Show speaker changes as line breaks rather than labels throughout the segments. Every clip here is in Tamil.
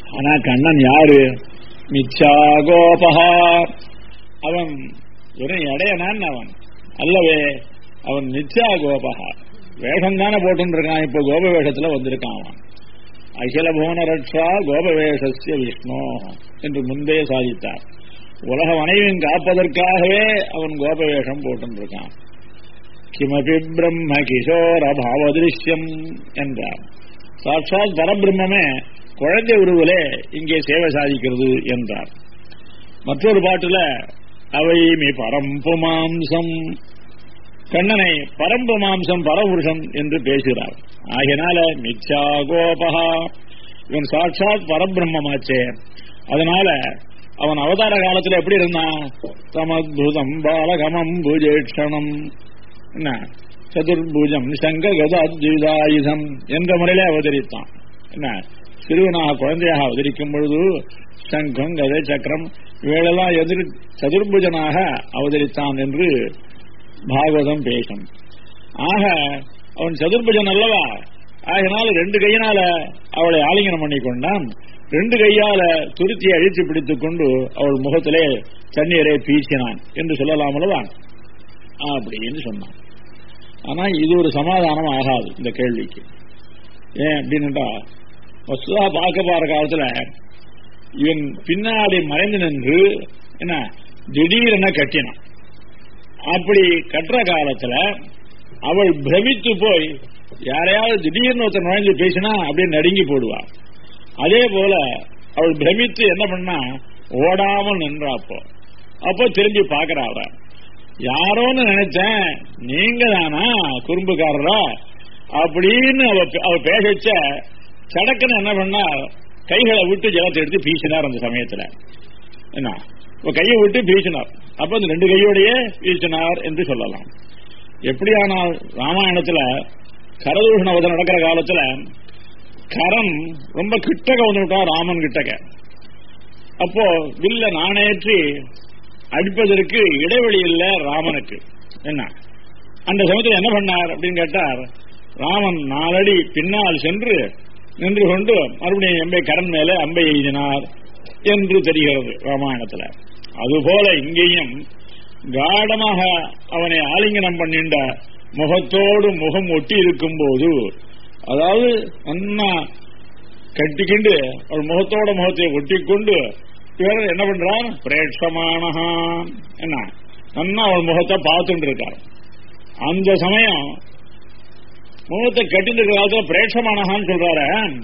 ஆனா கண்ணன் யாரு மிச்சா கோபகா அவன் வெறும் இடையனான் அவன் அல்லவே அவன் நிச்சா கோபகா வேஷம் தானே போட்டுருக்கான் இப்ப கோப வேஷத்துல வந்திருக்கான் அவன் அகில புவன ரட்சா கோபவேஷஸ்ய விஷ்ணு என்று முன்பே சாதித்தார் உலகம் அனைவரும் காப்பதற்காகவே அவன் கோபவேஷம் போட்டுருக்கான் கிமபி பிரம்ம கிஷோர பாவதிருஷ்யம் என்றார் சாட்சாத் பரபிரம்மே குழந்தை உருவிலே இங்கே சேவை சாதிக்கிறது என்றார் மற்றொரு பாட்டுல அவைமி பரம்பு மாம்சம் கண்ணனை பரம்பு மாம்சம் பரபுருஷம் என்று பேசுகிறார் ஆகினால மிச்சா கோபகா இவன் சாட்சாத் பரபிரம்மமாச்சே அதனால அவன் அவதார காலத்துல எப்படி இருந்தான் சமத்புதம் பாலகமம் புஜேட்சணம் என்ன சதுர்புஜம் சங்க கதாத்யுதாயுதம் என்ற முறையிலே அவதரித்தான் என்ன சிறுவனாக குழந்தையாக அவதரிக்கும் பொழுது சங்கம் கதை சக்கரம் இவைகளெல்லாம் எதிர் சதுர்புஜனாக அவதரித்தான் என்று பாகவதம் பேசும் ஆக அவன் சதுர்புஜன் அல்லவா ஆகினால ரெண்டு கையினால அவளை ஆலிங்கனம் பண்ணி கொண்டான் ரெண்டு கையால துருத்தியை அழித்து பிடித்துக் கொண்டு அவள் முகத்திலே தண்ணீரை பீச்சினான் என்று சொல்லலாம் அல்லவா அப்படின்னு சொன்னான் ஆனா இது ஒரு சமாதானம் ஆகாது இந்த கேள்விக்கு ஏன் அப்படின்னுட்டா வசுதா பார்க்க போற காலத்துல இவன் பின்னாடி மறைந்து நின்று என்ன திடீரென கட்டினான் அப்படி கட்டுற காலத்துல அவள் பிரமித்து போய் யாரையாவது திடீர்னு ஒருத்தர் நுழைஞ்சு பேசினா அப்படியே நடுங்கி போடுவா அதே போல அவள் பிரமித்து என்ன பண்ணா ஓடாமல் நின்றா அப்போ அப்போ திரும்பி பாக்குறா அவ யாரோன்னு நினைச்சேன் நீங்க தானா குறும்புக்காரரா அப்படின்னு அவ அவ பேசச்ச சடக்குன்னு என்ன பண்ணா கைகளை விட்டு ஜலத்தை எடுத்து பீசினார் அந்த சமயத்துல என்ன கையை விட்டு பீசினார் அப்ப அந்த ரெண்டு கையோடையே வீசினார் என்று சொல்லலாம் எப்படியானால் ராமாயணத்துல கரதூஷண வதம் நடக்கிற காலத்துல கரம் ரொம்ப கிட்டக்க வந்துவிட்டா ராமன் கிட்டக்க அப்போ வில்ல நாணேற்றி அடிப்பதற்கு இடைவெளி இல்ல ராமனுக்கு என்ன அந்த சமயத்தில் என்ன பண்ணார் அப்படின்னு கேட்டார் ராமன் நாலடி பின்னால் சென்று நின்று கொண்டு மறுபடியும் எம்பை கரண் மேலே அம்பை எய்தினார் என்று தெரிகிறது ராமாயணத்துல அதுபோல இங்கேயும் காடமாக அவனை ஆலிங்கனம் பண்ணிண்ட முகத்தோடு முகம் ஒட்டி இருக்கும் போது அதாவது நன்னா கட்டிக்கிண்டு அவள் முகத்தோட முகத்தை ஒட்டிக்கொண்டு இவர் என்ன பண்றார் பிரேட்சமானஹா என்ன நன்னா அவள் முகத்தை பார்த்துட்டு இருக்கார் அந்த சமயம் முகத்தை கட்டிட்டு இருக்கிற காலத்துல பிரேட்சமானஹான்னு சொல்றாரு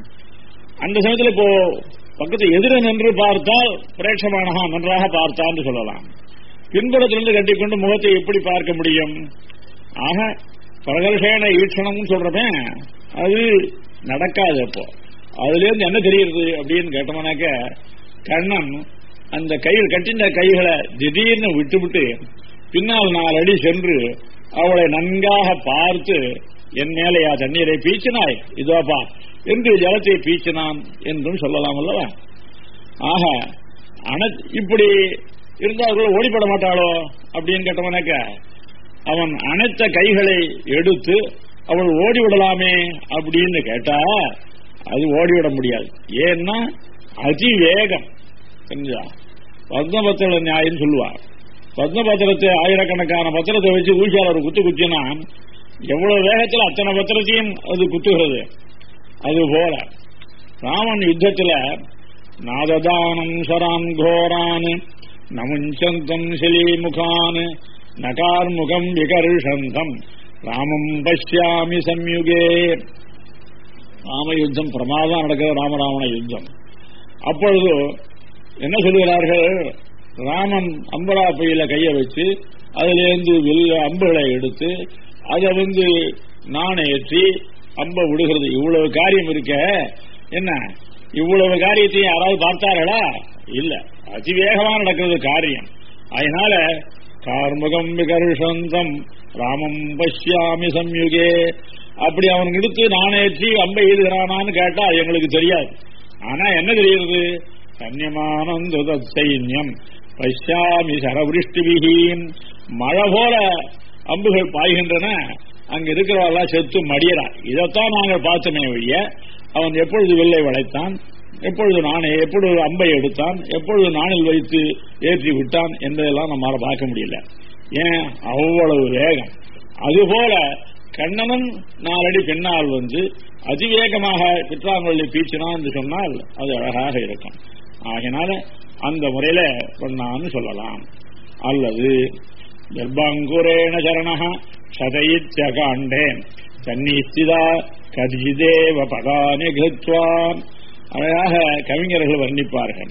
அந்த சமயத்துல இப்போ பக்கத்து எதிர நின்று பார்த்தால் பிரேட்சமானஹா நன்றாக பார்த்தான்னு சொல்லலாம் பின்புறத்திலிருந்து கட்டிக்கொண்டு முகத்தை எப்படி பார்க்க முடியும் ஆக பிரகர்ஷேன ஈட்சணம் சொல்றமே அது நடக்காது அப்போ அதுல இருந்து என்ன தெரியுது அப்படின்னு கேட்டோம்னாக்க கண்ணன் அந்த கையில் கட்டின கைகளை திடீர்னு விட்டுவிட்டு பின்னால் நாலு அடி சென்று அவளை நன்காக பார்த்து என் மேலையா தண்ணீரை பீச்சினாய் இதோப்பா என்று ஜலத்தை பீச்சினான் என்றும் சொல்லலாம் அல்லவா ஆக அன இப்படி இருந்தால் ஓடிப்பட மாட்டாளோ அப்படின்னு கேட்டவனாக்க அவன் அனைத்த கைகளை எடுத்து அவள் ஓடிவிடலாமே அப்படின்னு கேட்டா அது ஓடிவிட முடியாது ஏன்னா அதிவேகம் தெரிஞ்சா பத்மபத்திர நியாயம் சொல்லுவார் பத்மபத்திரத்தை ஆயிரக்கணக்கான பத்திரத்தை வச்சு ஊசியால் ஒரு குத்து குத்தினா எவ்வளவு வேகத்தில் அத்தனை பத்திரத்தையும் அது குத்துகிறது அது போல ராமன் யுத்தத்துல நாததானம் சரான் கோரான் நமுஞ்சந்தம் சிலிமுகான் நகார்முகம் விகர்ஷந்தம் ராமம் பஷ்யாமி சம்யுகே ராம யுத்தம் பிரமாதம் நடக்கிற ராமராவண யுத்தம் அப்பொழுது என்ன சொல்லுகிறார்கள் ராமன் அம்பரா பையில கைய வச்சு அதிலிருந்து வில்ல அம்புகளை எடுத்து அதை வந்து நாணேற்றி அம்ப விடுகிறது இவ்வளவு காரியம் இருக்க என்ன இவ்வளவு காரியத்தையும் யாராவது பார்த்தார்களா இல்ல அதிவேகமா நடக்கிறது காரியம் அதனால கார்முகம் விகர்ஷந்தம் ராமம் பஷ்யாமி சம்யுகே அப்படி அவன் எடுத்து நாணேற்றி அம்பை எழுதுகிறானான்னு கேட்டா எங்களுக்கு தெரியாது ஆனா என்ன தெரியுது கன்யமானந்த சைன்யம் பஷ்யாமி சரவிருஷ்டிபிகின் மழை போல அம்புகள் பாய்கின்றன அங்க இருக்கிறவெல்லாம் செத்து மடியறா இதைத்தான் நாங்கள் பார்த்தோமே ஒழிய அவன் எப்பொழுது வில்லை வளைத்தான் எப்பொழுது நானே எப்பொழுது அம்பை எடுத்தான் எப்பொழுது நாணில் வைத்து ஏற்றி விட்டான் என்பதெல்லாம் நம்மால பார்க்க முடியல ஏன் அவ்வளவு வேகம் அதுபோல கண்ணனும் நாலடி பின்னால் வந்து அதிவேகமாக பிற்றாங்கொள்ளி பீச்சினான் என்று சொன்னால் அது அழகாக இருக்கும் ஆகினால அந்த முறையில பண்ணான்னு சொல்லலாம் அல்லது கர்ப்பாங்குரேண சரண சதையித்யகாண்டேன் தன்னிஸ்திதா கதிதேவ பதானி கிருத்வான் அழகாக கவிஞர்கள் வர்ணிப்பார்கள்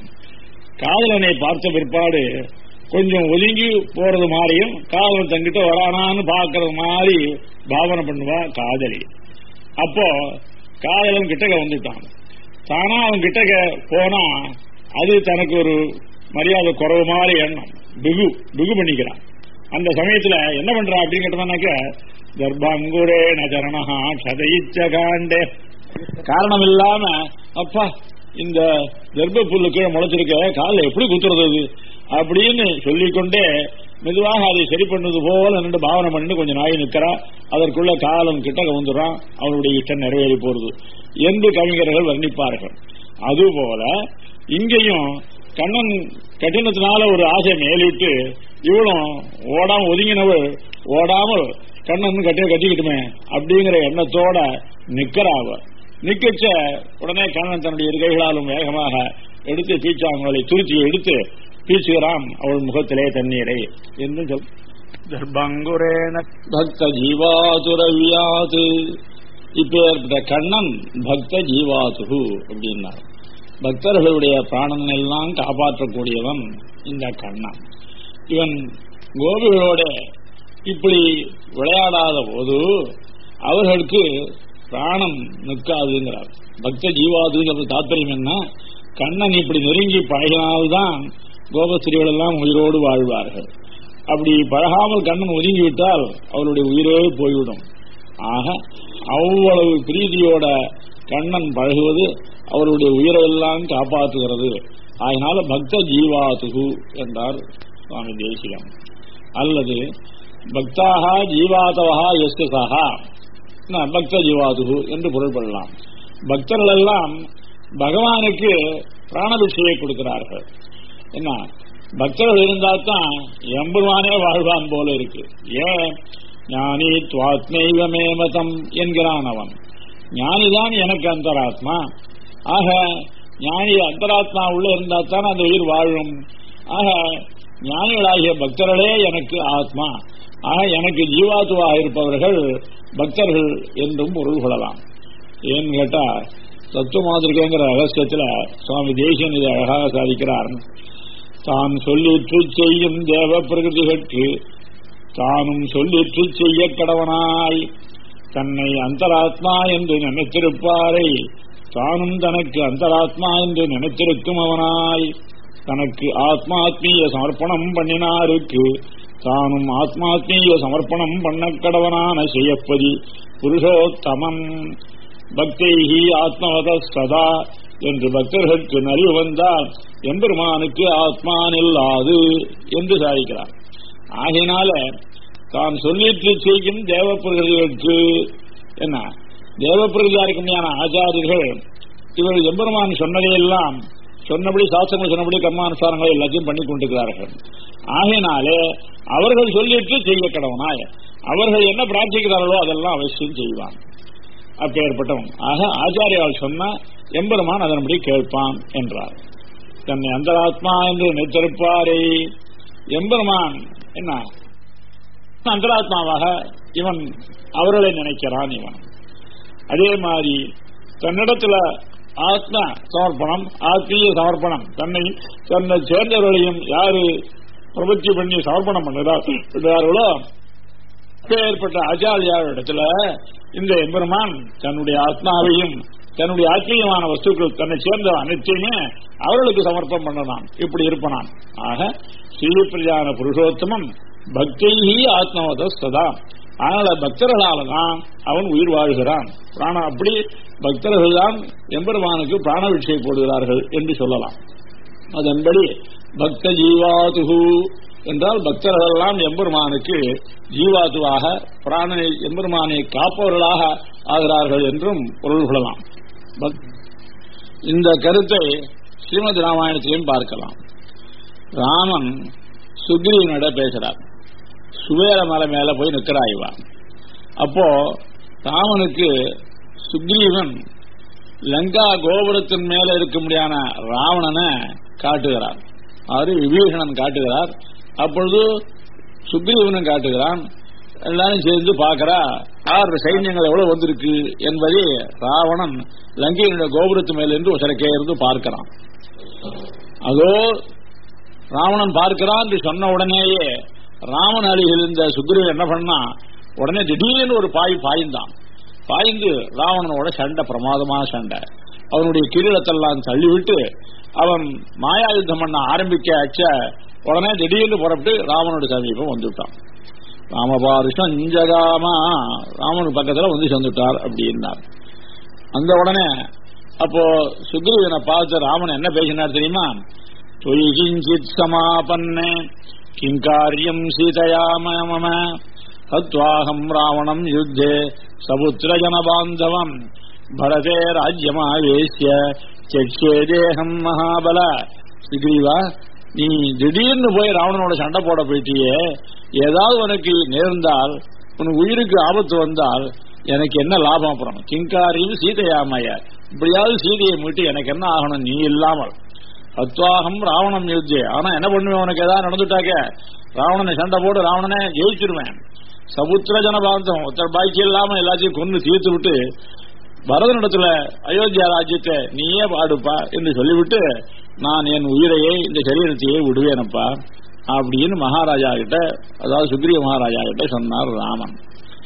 காதலனை பார்த்த பிற்பாடு கொஞ்சம் ஒதுங்கி போறது மாதிரியும் காதலன் தங்கிட்ட வரானான்னு பார்க்கறது மாதிரி பாவனை பண்ணுவா காதலி அப்போ காதலன் கிட்டக்க வந்துட்டான் தானா அவன் கிட்டக்க போனா அது தனக்கு ஒரு மரியாதை குறவு மாதிரி எண்ணம் பிகு பிகு பண்ணிக்கிறான் அந்த சமயத்துல என்ன பண்றான் அப்படின்னு கேட்டோம்னாக்க கர்ப்பாங்குரே நரணஹா சதையிச்ச காண்டே காரணம் இல்லாம அப்பா இந்த கர்ப்ப புல்லு கீழே முளைச்சிருக்க காலில் எப்படி குத்துறது அது அப்படின்னு சொல்லிக்கொண்டே மெதுவாக அதை சரி பண்ணது போல நின்று பாவனை பண்ணிட்டு கொஞ்சம் நாய் நிற்கிறா அதற்குள்ள காலம் கிட்ட கவுந்துறான் அவனுடைய இஷ்டம் நிறைவேறி போறது என்று கவிஞர்கள் வர்ணிப்பார்கள் அதுபோல இங்கேயும் கண்ணன் கட்டினத்தினால ஒரு ஆசை மேலிட்டு இவளும் ஓடாம ஒதுங்கினவள் ஓடாமல் கண்ணன் கட்டிய கட்டிக்கிட்டுமே அப்படிங்கிற எண்ணத்தோட நிக்கிறாவ நிக்கச்ச உடனே கண்ணன் தன்னுடைய இரு கைகளாலும் வேகமாக எடுத்து பீச்சாங்களை துருத்தி எடுத்து பீச்சுகிறான் அவள் முகத்திலே தண்ணீரை என்று சொல் தர்பங்குரேன பக்த ஜீவாதுரவியாது இப்பேற்பட்ட கண்ணன் பக்த ஜீவாதுரு அப்படின்னார் பக்தர்களுடைய பிராணன் எல்லாம் காப்பாற்றக்கூடியவன் இந்த கண்ணன் இவன் கோபிகளோட இப்படி விளையாடாத போது அவர்களுக்கு பிராணம் நிற்காதுங்கிறார் பக்த ஜீவாதுங்கிறது தாற்பயம் என்ன கண்ணன் இப்படி நெருங்கி பழகினால்தான் கோபஸ்திரிகள் எல்லாம் உயிரோடு வாழ்வார்கள் அப்படி பழகாமல் கண்ணன் ஒதுங்கிவிட்டால் அவருடைய உயிரே போய்விடும் ஆக அவ்வளவு பிரீதியோட கண்ணன் பழகுவது அவருடைய உயிரெல்லாம் காப்பாற்றுகிறது அதனால பக்த ஜீவாதுகு என்றார் சுவாமி தேசிகம் அல்லது பக்தாக ஜீவாதவா எஸ்து சகா பக்த ஜீவாதுகு என்று பொருள்படலாம் பக்தர்கள் எல்லாம் பகவானுக்கு பிராணபிஷையை கொடுக்கிறார்கள் என்ன பக்தர்கள் இருந்தால் தான் எம்பெருமானே வாழ்வான் போல இருக்கு ஏன் ஞானி துவாத்மைவமே மதம் என்கிறான் அவன் ஞானிதான் எனக்கு அந்தராத்மா ஆக ஞானி அந்தராத்மா உள்ள இருந்தா தான் அந்த உயிர் வாழும் ஆக ஞானிகளாகிய பக்தர்களே எனக்கு ஆத்மா ஆக எனக்கு ஜீவாத்துவாக இருப்பவர்கள் பக்தர்கள் என்றும் பொருள் கொள்ளலாம் ஏன்னு கேட்டா தத்துவ மாதிரிகைங்கிற ரகசியத்துல சுவாமி தேசியன் இதை அழகாக சாதிக்கிறார் தான் சொல்லிற்று செய்யும் தேவ பிரகிருதிகற்கு தானும் சொல்லிற்று செய்ய கடவனாய் தன்னை அந்தராத்மா என்று நினைத்திருப்பாரை தானும் தனக்கு அந்தராத்மா என்று நினைத்திருக்கும் அவனாய் தனக்கு ஆத்மாத்மீய சமர்ப்பணம் பண்ணினாருக்கு தானும் ஆத்மாத்மீய சமர்ப்பணம் பண்ண கடவனான செய்யப்பதி புருஷோத்தமன் பக்தைஹி ஆத்மவத சதா என்று பக்தர்களுக்கு நலிவு வந்தால் எம்பெருமானுக்கு ஆத்மா நில்லாது என்று சாதிக்கிறார் ஆகையினால தான் சொல்லிட்டு செய்யும் தேவப்பிரகதிகளுக்கு என்ன தேவப்பிரகதியா இருக்குமையான ஆச்சாரியர்கள் இவர்கள் எம்பெருமான் சொன்னதையெல்லாம் சொன்னபடி சாஸ்திரங்கள் சொன்னபடி கர்மானுசாரங்களை எல்லாத்தையும் பண்ணி கொண்டிருக்கிறார்கள் ஆகையினாலே அவர்கள் சொல்லிட்டு செய்ய கடவனாய் அவர்கள் என்ன பிரார்த்திக்கிறார்களோ அதெல்லாம் அவசியம் செய்வான் அப்பேற்பட்டவன் ஆக ஆச்சாரியால் சொன்ன எம்பெருமான் அதன்படி கேட்பான் என்றார் தன்னை அந்தராத்மா என்று நினைத்திருப்பாரே எம்பெருமான் என்ன அந்தராத்மாவாக இவன் அவர்களை நினைக்கிறான் இவன் அதே மாதிரி தன்னிடத்துல ஆத்ம சமர்ப்பணம் ஆத்மீய சமர்ப்பணம் தன்னை தன்னை சேர்ந்தவர்களையும் யாரு பிரபத்தி பண்ணி சமர்ப்பணம் பண்ணுகிறார்களோ ஏற்பட்ட ஆச்சாரியார் இடத்துல இந்த எம்பெருமான் தன்னுடைய ஆத்மாவையும் தன்னுடைய ஆத்மீயமான வஸ்துக்கள் தன்னை சேர்ந்த அனைத்தையுமே அவர்களுக்கு சமர்ப்பம் பண்ணலாம் இப்படி இருப்பனான் ஆக ஸ்ரீபிரியான புருஷோத்தமம் பக்திஹி ஆத்மவத சதா அதனால பக்தர்களால தான் அவன் உயிர் வாழ்கிறான் பிராண அப்படி பக்தர்கள் தான் எம்பெருமானுக்கு பிராண விஷயை போடுகிறார்கள் என்று சொல்லலாம் அதன்படி பக்த ஜீவாதுகு என்றால் பக்தர்கள் எல்லாம் எம்பெருமானுக்கு ஜீவாதுவாக பிராணனை எம்பெருமானை காப்பவர்களாக ஆகிறார்கள் என்றும் பொருள் கொள்ளலாம் இந்த கருத்தை ஸ்ரீமத் ராமாயணத்திலையும் பார்க்கலாம் ராமன் சுக்ரீவனிட பேசுறார் சுவேர மலை மேல போய் நிற்கிறாய்வான் அப்போ ராமனுக்கு சுக்ரீவன் லங்கா கோபுரத்தின் மேல இருக்க முடியான ராவணனை காட்டுகிறார் அவரு விபீஷணன் காட்டுகிறார் அப்பொழுது சுக்ரீவனும் காட்டுகிறான் எல்லாரும் சேர்ந்து பார்க்கிறா ஆறு சைன்யங்கள் எவ்வளவு வந்திருக்கு என்பதை ராவணன் லங்கையினுடைய கோபுரத்து மேலிருந்து சிறக்கே இருந்து பார்க்கிறான் அதோ ராவணன் பார்க்கிறான் என்று சொன்ன உடனேயே ராமன் அருகில் இருந்த சுக்ரீவன் என்ன பண்ணா உடனே திடீர்னு ஒரு பாய் பாய்ந்தான் பாய்ந்து ராவணனோட சண்டை பிரமாதமான சண்டை அவனுடைய கிரீடத்தெல்லாம் தள்ளிவிட்டு அவன் மாயாயுத்தம் பண்ண ஆரம்பிக்க அச்ச உடனே திடீர்னு புறப்பட்டு ராமனோட சமீபம் வந்துட்டான் ராமபாருஷம் ஜகாமா ராமன் பக்கத்துல வந்து சேர்ந்துட்டார் அப்படின்னார் அந்த உடனே அப்போ சுக்ரீவனை பார்த்து ராமன் என்ன பேசினார் தெரியுமா தொய் கிஞ்சித் சமாபன்னே கிங்காரியம் சீதையா மம தத்வாகம் ராவணம் யுத்தே சபுத்திர ஜனபாந்தவம் பரதே ராஜ்யமாவேசிய செக்ஷே தேகம் மகாபல சுக்ரீவா நீ திடீர்னு போய் ராவணனோட சண்டை போட போயிட்டியே ஏதாவது உனக்கு நேர்ந்தால் உனக்கு உயிருக்கு ஆபத்து வந்தால் எனக்கு என்ன லாபம் அப்புறம் கிங்காரியும் சீதையாமைய இப்படியாவது சீதையை மீட்டு எனக்கு என்ன ஆகணும் நீ இல்லாமல் அத்வாகம் ராவணம் யுத்தே ஆனா என்ன பண்ணுவேன் உனக்கு ஏதாவது நடந்துட்டாக்க ராவணனை சண்டை போட்டு ராவணனை ஜெயிச்சிருவேன் சமுத்திர ஜனபாந்தம் ஒருத்தர் பாக்கி இல்லாம எல்லாத்தையும் கொண்டு தீர்த்து விட்டு பரதனிடத்துல அயோத்தியா ராஜ்யத்தை நீயே பாடுப்பா என்று சொல்லிவிட்டு நான் என் உயிரையே இந்த சரீரத்தையே விடுவேனப்பா அப்படின்னு மகாராஜா கிட்ட அதாவது சுக்ரிய மகாராஜா கிட்ட சொன்னார் ராமன்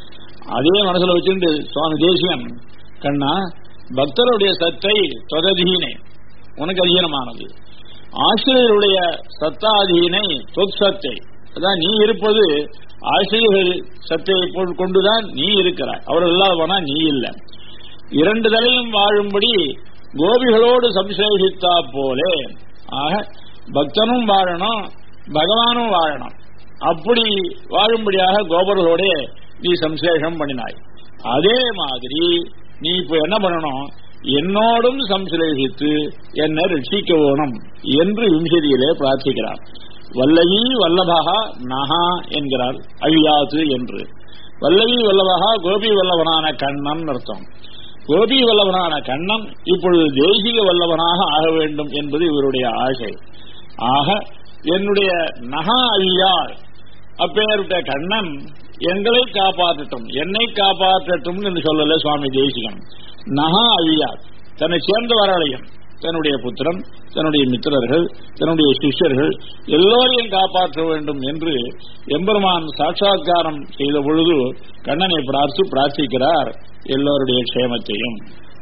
அதே மனசுல வச்சுட்டு சுவாமி தேசியன் கண்ணா பக்தருடைய சத்தை தொததீனே உனக்கு அதீனமானது ஆசிரியருடைய சத்தாதீனை தொத் சத்தை அதான் நீ இருப்பது ஆசிரியர்கள் சத்தை கொண்டுதான் நீ இருக்கிறாய் அவர் இல்லாத போனா நீ இல்லை இரண்டு தலையும் வாழும்படி கோபிகளோடு சம்சேஷித்தா போலே ஆக பக்தனும் வாழணும் பகவானும் வாழணும் அப்படி வாழும்படியாக கோபர்களோட நீ சம்சேஷம் பண்ணினாய் அதே மாதிரி நீ இப்ப என்ன பண்ணணும் என்னோடும் சம்சலேஷித்து என்னை ரட்சிக்க வேணும் என்று விம்சதியிலே பிரார்த்திக்கிறார் வல்லவி வல்லபகா நகா என்கிறார் அழியாது என்று வல்லவி வல்லபகா கோபி வல்லவனான கண்ணன் அர்த்தம் கோபி வல்லவனான கண்ணன் இப்பொழுது தேசிக வல்லவனாக ஆக வேண்டும் என்பது இவருடைய ஆசை ஆக என்னுடைய நகா அழியார் அப்பேருடைய கண்ணன் எங்களை காப்பாற்றட்டும் என்னை காப்பாற்றட்டும் என்று சொல்லல சுவாமி தேசிகன் நகா அழியார் தன்னை சேர்ந்தவர்களையும் தன்னுடைய புத்திரன் தன்னுடைய மித்திரர்கள் தன்னுடைய சிஷ்யர்கள் எல்லோரையும் காப்பாற்ற வேண்டும் என்று எம்பெருமான் சாட்சா்காரம் செய்த பொழுது கண்ணனை பார்த்து பிரார்த்திக்கிறார் எல்லோருடைய க்ஷேமத்தையும்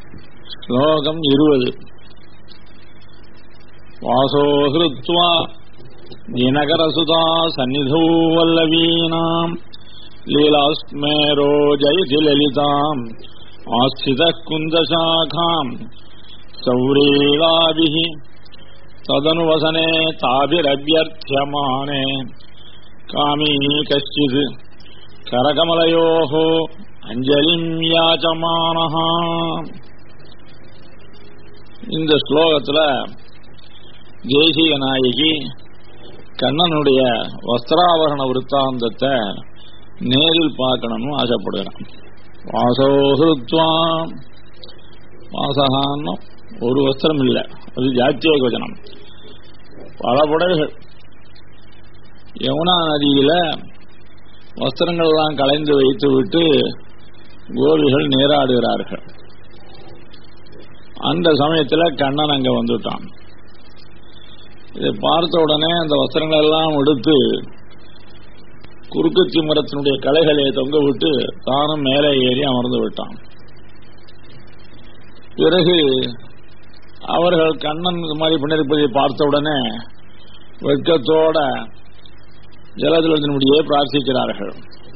ஸ்லோகம் இருபது வாசோஹிருத்வா தினகரசுதா சந்நிதோ வல்லவீனாம் லீலாஸ்மேரோ ஜயதி லலிதாம் ஆஸ்தித குந்தசாகாம் சௌரீலாபிः तदनुवसने ताभिरभ्यर्थ्यमाने कामी कश्चित् करकमलयोः அஞ்சலிம் யாச்சமானஹ இந்த ஸ்லோகத்துல தேசிய நாயகி கண்ணனுடைய வஸ்திராபரண விற்த்தாந்தத்தை நேரில் பார்க்கணும்னு ஆசைப்படுகிறான் வாசோஹிருத்வாம் வாசகான்னு ஒரு வஸ்திரம் இல்லை அது ஜாத்திய வச்சனம் பல புடவைகள் யமுனா நதியில வஸ்திரங்கள் எல்லாம் கலைந்து வைத்து விட்டு கோபிகள் நீராடுகிறார்கள் அந்த சமயத்துல கண்ணன் அங்க வந்துட்டான் இதை பார்த்த உடனே அந்த வஸ்திரங்கள் எல்லாம் எடுத்து குறுக்குச்சி மரத்தினுடைய கலைகளை தொங்க விட்டு தானும் மேலே ஏறி அமர்ந்து விட்டான் பிறகு அவர்கள் கண்ணன் இது மாதிரி பண்ணிருப்பதை பார்த்த உடனே வெட்கத்தோட ஜலஜலத்தினுடைய பிரார்த்திக்கிறார்கள்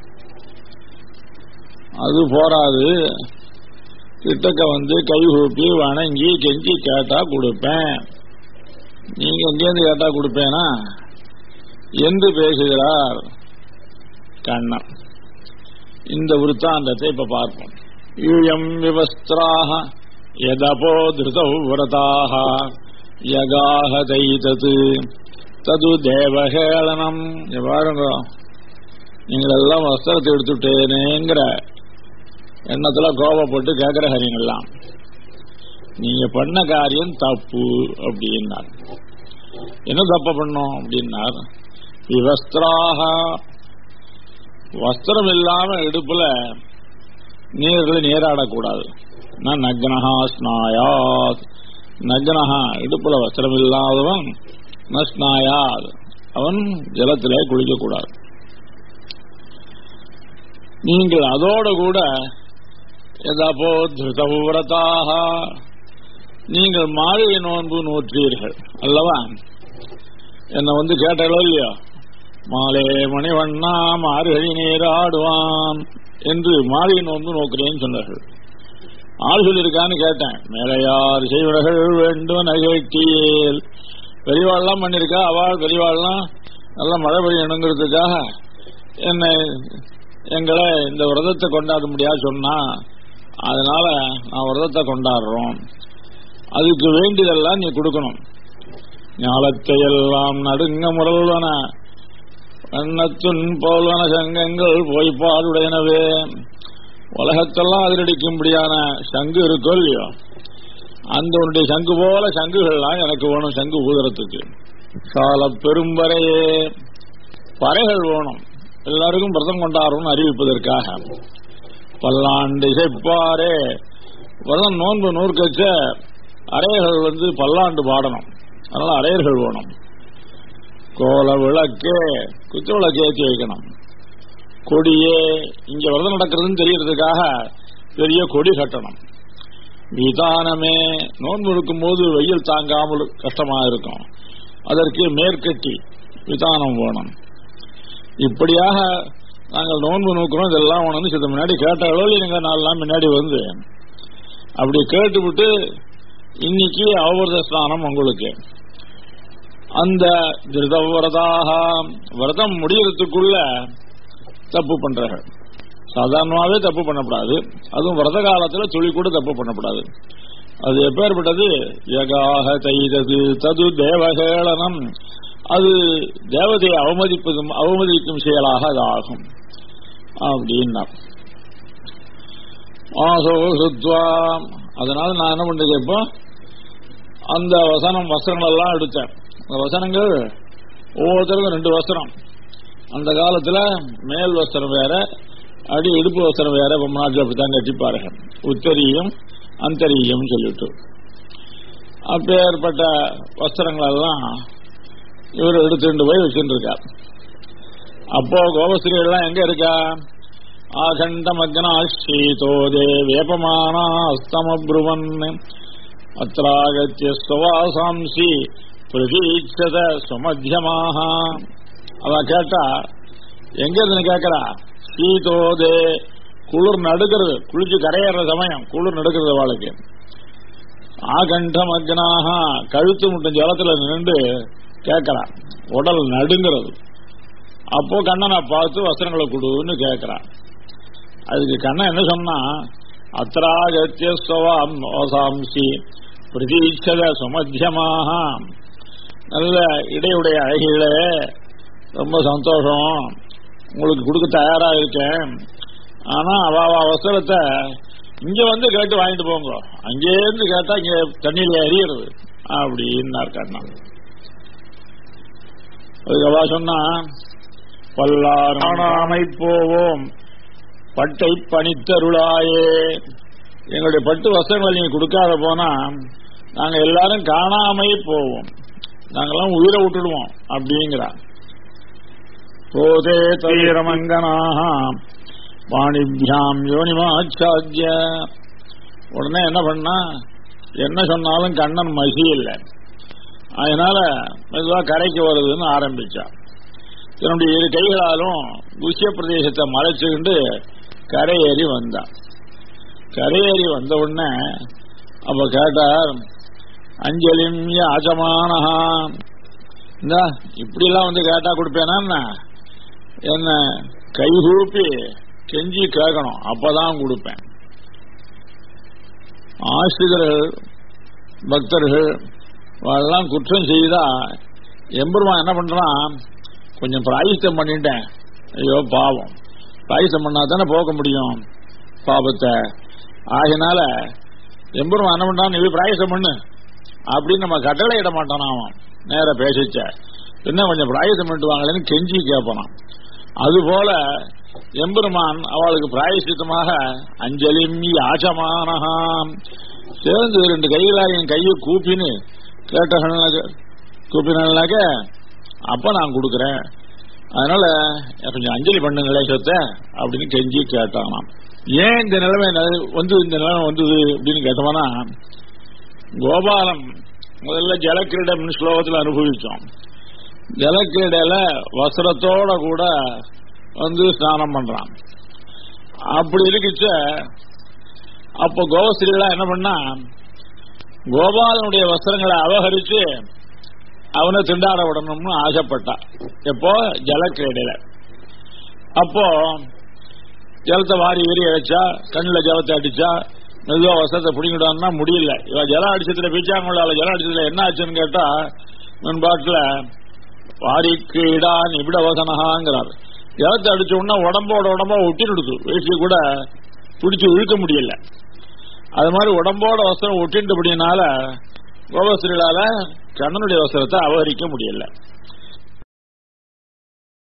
அது போராது கிட்டக்க வந்து கை கூப்பி வணங்கி கெஞ்சி கேட்டா கொடுப்பேன் நீங்க எங்கேருந்து கேட்டா கொடுப்பேனா என்று பேசுகிறார் கண்ணன் இந்த விருத்தாந்தத்தை இப்ப பார்ப்போம் யூயம் விவஸ்திராக யதபோ திருதௌ விரதாக யகாக தைதது தது தேவஹேளனம் இங்க பாருங்க நீங்கள் எல்லாம் வஸ்திரத்தை எடுத்துட்டேனேங்கிற எண்ணத்துல கோபப்பட்டு கேட்கிற ஹரிங்கெல்லாம் நீங்க பண்ண காரியம் தப்பு அப்படின்னார் என்ன தப்பு பண்ணோம் அப்படின்னார் விவஸ்திராக வஸ்திரம் இல்லாம இடுப்புல நீர்ல நீராடக்கூடாது நான் நக்னஹா ஸ்நாயாத் நக்னஹா இடுப்புல வஸ்திரம் இல்லாதவன் ந ஸ்நாயாத் அவன் ஜலத்திலே குளிக்கக்கூடாது நீங்கள் அதோட கூட எதாப்போ திருதவிரதாக நீங்கள் மாளிகை நோன்பு நோற்றீர்கள் அல்லவா என்னை வந்து கேட்டாலோ இல்லையோ மாலே மணிவண்ணா மார்கழி நீராடுவான் என்று மாளிகை நோன்பு நோக்கிறேன்னு சொன்னார்கள் ஆள் சொல்லியிருக்கான்னு கேட்டேன் மேலையார் செய்வர்கள் வேண்டும் நகைட்டியேல் பெரியவாள்லாம் பண்ணிருக்கா அவள் பெரியவாள்லாம் நல்லா மழை பெய்யணுங்கிறதுக்காக என்னை எங்களை இந்த விரதத்தை கொண்டாட முடியாது சொன்னா அதனால நான் விரதத்தை கொண்டாடுறோம் அதுக்கு வேண்டியதெல்லாம் நீ கொடுக்கணும் ஞாலத்தை எல்லாம் நடுங்க முரல்வன எண்ணத்துன் போல்வன சங்கங்கள் பொய்ப்பாடுடையனவே உலகத்தெல்லாம் அதிரடிக்கும்படியான சங்கு இருக்கோ இல்லையோ அந்த உன்னுடைய சங்கு போல சங்குகள்லாம் எனக்கு வேணும் சங்கு ஊதுறதுக்கு சால பெரும்பறையே பறைகள் வேணும் எல்லாருக்கும் விரதம் கொண்டாடுறோம்னு அறிவிப்பதற்காக பல்லாண்டு இசைப்பாரே விரதம் நோன்பு நூற்கச்ச அரையர்கள் வந்து பல்லாண்டு பாடணும் அதனால அரையர்கள் வேணும் கோல விளக்கே குத்து விளக்கு ஏற்றி வைக்கணும் கொடியே இங்க விரதம் நடக்கிறதுன்னு தெரியறதுக்காக பெரிய கொடி கட்டணும் விதானமே நோன்பு இருக்கும்போது வெயில் தாங்காமல் கஷ்டமா இருக்கும் அதற்கு மேற்கட்டி விதானம் வேணும் இப்படியாக நாங்கள் நோன்பு நோக்கிறோம் இதெல்லாம் உணர்ந்து சித்த முன்னாடி கேட்டாலோ நீங்க நாலாம் முன்னாடி வந்து அப்படி கேட்டுவிட்டு இன்னைக்கு அவரத ஸ்நானம் உங்களுக்கு அந்த திருத விரதாக விரதம் முடியறதுக்குள்ள தப்பு பண்றார்கள் சாதாரணமாவே தப்பு பண்ணக்கூடாது அதுவும் விரத காலத்துல துளி கூட தப்பு பண்ணக்கூடாது அது எப்பேற்பட்டது யகாக தைதது தது தேவகேளனம் அது தேவதையை அவமதிப்பதும் அவமதிக்கும் செயலாக அது ஆகும் அப்படின்னா ஆசோ சுத்வா அதனால நான் என்ன பண்றது இப்போ அந்த வசனம் வஸ்திரங்கள் எல்லாம் எடுத்தேன் அந்த வசனங்கள் ஒவ்வொருத்தருக்கும் ரெண்டு வஸ்திரம் அந்த காலத்துல மேல் வஸ்திரம் வேற அடி இடுப்பு வஸ்திரம் வேற பொம்மநாட்டில் அப்படித்தான் கட்டிப்பாருங்க உத்தரியம் அந்தரியம் சொல்லிட்டு அப்பேற்பட்ட வஸ்திரங்கள் எல்லாம் இவர் எடுத்துட்டு போய் வச்சுட்டு இருக்கார் அப்போ கோபஸ்திரீகள்லாம் எங்க இருக்கா ஆகண்டமக்னாஷீதோதே வேபமானா அஸ்தமப்ருவன் அत्रागत्य சுவாசாம்சி பிரதீட்சத சுமத்தியமாக அவ கேட்டா எங்க இருந்து கேட்கறா சீதோதே குளிர் நடுக்கிறது குளிச்சு கரையேற சமயம் குளிர் நடுக்கிறது அவளுக்கு ஆகண்டம் அக்னாக கழுத்து முட்டும் ஜலத்துல நின்று கேட்கறா உடல் நடுங்கிறது அப்போ கண்ணனை பார்த்து வஸ்திரங்களை கொடுன்னு கேட்கிறான் அதுக்கு கண்ணன் என்ன சொன்னா அத்ராகத்தியஸ்வசாம்சி பிரதீட்சத சுமத்தியமாக நல்ல இடையுடைய அழகிகளே ரொம்ப சந்தோஷம் உங்களுக்கு கொடுக்க தயாரா இருக்கேன் ஆனா அவ அவசரத்தை இங்க வந்து கேட்டு வாங்கிட்டு போங்க அங்கே இருந்து கேட்டா இங்க தண்ணியில எரியறது அப்படின்னார் கண்ணன் அதுக்கு அவ சொன்னா பல்லாராமை போவோம் பட்டை பணித்தருளாயே எங்களுடைய பட்டு வஸ்திரங்களை நீங்க கொடுக்காத போனா நாங்க எல்லாரும் காணாமை போவோம் நாங்கெல்லாம் உயிரை விட்டுடுவோம் அப்படிங்கிறா போதே தீரமங்கனாக வாணிபியாம் யோனிமாச்சாத்திய உடனே என்ன பண்ணா என்ன சொன்னாலும் கண்ணன் மசி இல்லை அதனால மெதுவா கரைக்கு வருதுன்னு ஆரம்பிச்சா தன்னுடைய இரு கைகளாலும் குசிய பிரதேசத்தை மறைச்சுக்கிண்டு கரையேறி வந்தான் கரையேறி வந்த உடனே அப்ப கேட்டார் அஞ்சலிம் யாஜமானஹா இந்த இப்படி எல்லாம் வந்து கேட்டா கொடுப்பேனா என்ன கைகூப்பி கெஞ்சி கேட்கணும் அப்பதான் கொடுப்பேன் ஆசிரியர்கள் பக்தர்கள் எல்லாம் குற்றம் செய்தா எம்பெருமான் என்ன பண்றான் கொஞ்சம் பிராயசித்தம் பண்ணிட்டேன் ஐயோ பாவம் பிராயசம் பண்ணா தானே போக முடியும் பாபத்தை ஆகினால எம்பெருமான் என்ன பண்றான் நீ பிராயசம் பண்ணு அப்படின்னு நம்ம கட்டளை இட மாட்டான் அவன் நேர பேசிச்ச என்ன கொஞ்சம் பிராயசம் பண்ணிட்டு வாங்களேன்னு கெஞ்சி கேட்பான் அதுபோல எம்பெருமான் அவளுக்கு பிராயசித்தமாக அஞ்சலிம் யாச்சமானஹாம் சேர்ந்து ரெண்டு கைகளாக என் கையை கூப்பின்னு கேட்டாங்க கூப்பினாக்க அப்ப நான் கொடுக்குறேன் அதனால கொஞ்சம் அஞ்சலி பண்ணுங்களே சொத்த அப்படின்னு கெஞ்சி கேட்டானாம் ஏன் இந்த நிலைமை ந- வந்து இந்த நிலைமை வந்தது அப்படின்னு கேட்டோம்னா கோபாலம் முதல்ல ஜலக்கிரீடம் ஸ்லோகத்தில் அனுபவிச்சோம் ஜலக்கிரீடையில வஸ்திரத்தோட கூட வந்து ஸ்நானம் பண்றான் அப்படி இருக்குச்ச அப்போ கோவஸ்திரீகளா என்ன பண்ணா கோபாலனுடைய வஸ்திரங்களை அபகரிச்சு அவனை திண்டாட விடணும்னு ஆசைப்பட்டா எப்போ ஜலக்கிரீடையில அப்போ ஜலத்தை வாரி வெறி அடிச்சா கண்ணில் ஜலத்தை அடிச்சா மெதுவா வசத்தை பிடிங்கிடான்னா முடியல இவ ஜலம் அடிச்சதுல பீச்சாங்குள்ளால ஜலம் அடிச்சதுல என்ன ஆச்சுன்னு கேட்டா முன்பாட்டுல வாரிக்கு இடான் இவிட வசனகாங்கிறார் ஜலத்தை அடிச்ச உடனே உடம்போட உடம்பா ஒட்டிடுது வேஷ்டி கூட பிடிச்சு இழுக்க முடியல அது மாதிரி உடம்போட வஸ்திரம் ஒட்டின்றபடினால கோபஸ்திரிகளால கண்ணனுடைய வஸ்திரத்தை அபகரிக்க முடியல